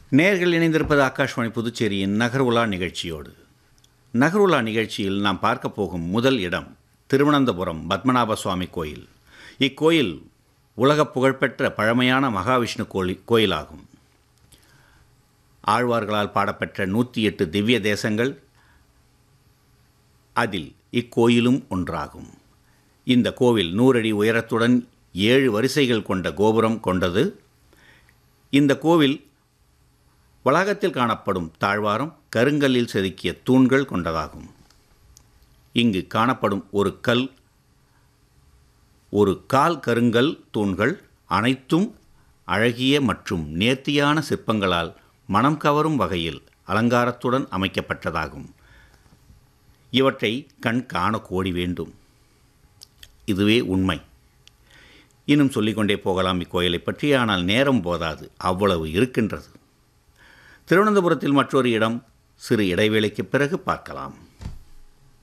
நேர்கள் இணைந்திருப்பது ஆகாஷ்வாணி புதுச்சேரியின் நகர்வுலா நிகழ்ச்சியோடு நகர்வுலா நிகழ்ச்சியில் நாம் பார்க்க போகும் முதல் இடம் திருவனந்தபுரம் பத்மநாப சுவாமி கோயில் இக்கோயில் உலக புகழ்பெற்ற பழமையான மகாவிஷ்ணு கோலி கோயிலாகும் ஆழ்வார்களால் பாடப்பெற்ற நூற்றி எட்டு திவ்ய தேசங்கள் அதில் இக்கோயிலும் ஒன்றாகும் இந்த கோவில் நூறடி உயரத்துடன் ஏழு வரிசைகள் கொண்ட கோபுரம் கொண்டது இந்த கோவில் வளாகத்தில் காணப்படும் தாழ்வாரம் கருங்கல்லில் செதுக்கிய தூண்கள் கொண்டதாகும் இங்கு காணப்படும் ஒரு கல் ஒரு கால் கருங்கல் தூண்கள் அனைத்தும் அழகிய மற்றும் நேர்த்தியான சிற்பங்களால் மனம் கவரும் வகையில் அலங்காரத்துடன் அமைக்கப்பட்டதாகும் இவற்றை கண் காண கோடி வேண்டும் இதுவே உண்மை இன்னும் சொல்லிக்கொண்டே போகலாம் இக்கோயிலை பற்றி ஆனால் நேரம் போதாது அவ்வளவு இருக்கின்றது திருவனந்தபுரத்தில் மற்றொரு இடம் சிறு இடைவேளைக்கு பிறகு பார்க்கலாம்